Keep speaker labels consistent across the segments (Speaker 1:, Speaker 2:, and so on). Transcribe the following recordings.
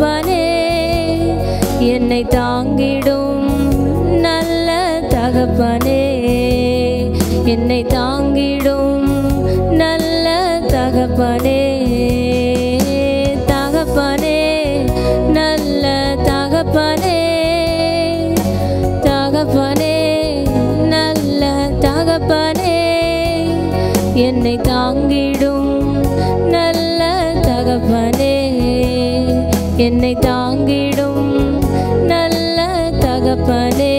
Speaker 1: தகப்பனே என்னை தாங்கிடும் நல்ல தகப்பனே என்னை தாங்கிடும் நல்ல தகப்பனே தகப்பனே நல்ல தகப்பனே தகப்பனே நல்ல தகப்பனே என்னை தாங்கிடும் நல்ல தகப்பனே என்னை தாங்கிடும் நல்ல தகப்பனே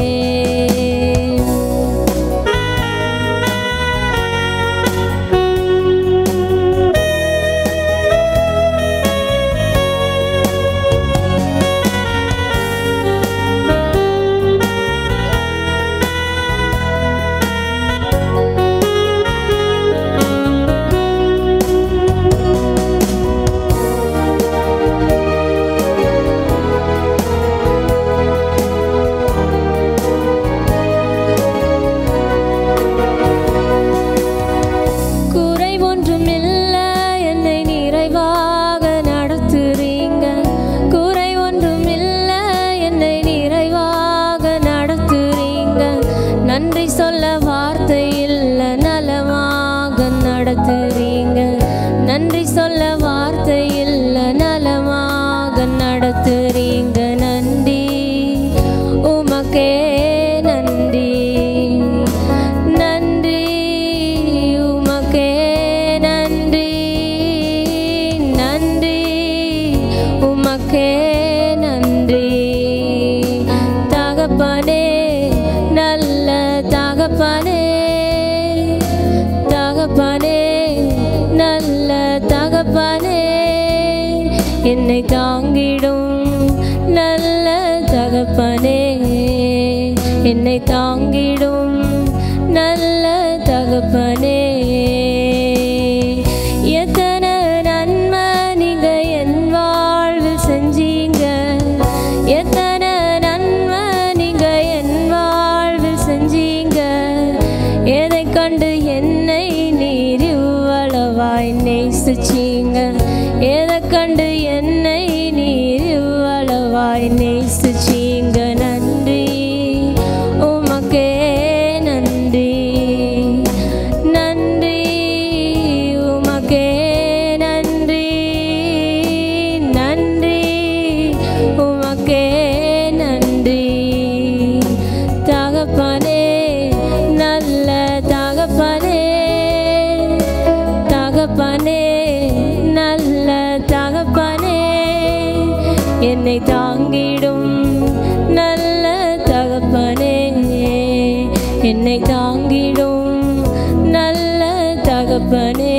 Speaker 1: குறை ஒன்றும் இல்ல என்னை நிறைவாக நடத்துறீங்க குறை ஒன்றும் இல்ல என்னை நிறைவாக நடத்துறீங்க நன்றி சொல்ல வார்த்தை இல்ல நலமாக நடத்துறீங்க நன்றி சொல்ல வார்த்தை இல்ல நலமாக நடத்துறீங்க நன்றி உமக்கே நன்றி நன்றி உமக்கே நன்றி நன்றி உமக்கே நன்றி தகப்பனே நல்ல தகப்பனே தகப்பனே நல்ல தகப்பனே என்னை தாங்கிடும் நல்ல தகப்பனே என்னை தாங்கிடும் நல்ல தகப்பனே எத்தனை நன்மை நீங்க என் வாழ்வில் செஞ்சீங்க எத்தனை நன்மை நீங்க என் வாழ்வில் செஞ்சீங்க எதை கண்டு என்னை நீர் இவ்வளவாய் நேசிச்சீங்க எதை கண்டு என்னை நீர் இவ்வளவாய் நேசிச்சீங்க நன்றி உமக்கே நன்றி நன்றி உமக்கே நன்றி நன்றி உமக்கே நன்றி தகப்பனே நல்ல தகப்பனே தகப்பனே நல்ல தகப்பனே என்னை தாங்கிடும் நல்ல தகப்பனே என்னை தாங்கிடும் நல்ல தகப்பனே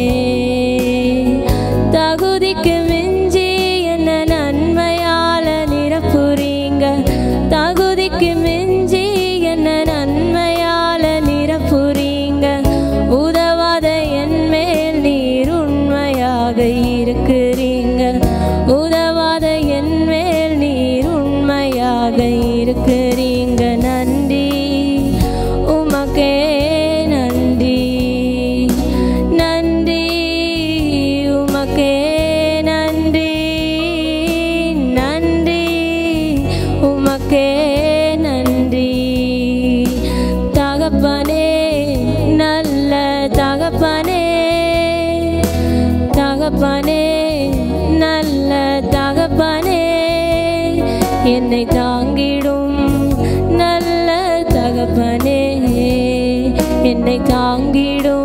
Speaker 1: தகுதிக்கு மிஞ்சி என்ன நன்மையால நிரப்புறீங்க தகுதிக்கு மிஞ்சி என்ன நன்மையால நிரப்புறீங்க உதவாத என் மேல் நீர் உண்மையாக இருக்கிறீங்க உதவாத என் மேல் நீர் உண்மையாக இருக்கிறீங்க நன்றி உமக்கே நன்றி நன்றி உமக்கே நன்றி நன்றி உமக்கே நன்றி தகப்பனே நல்ல தகப்பனே தகப்பனே நல்ல தகப்பனே என்னை தாங்கிடும் நல்ல தகப்பனே என்னை தாங்கிடும்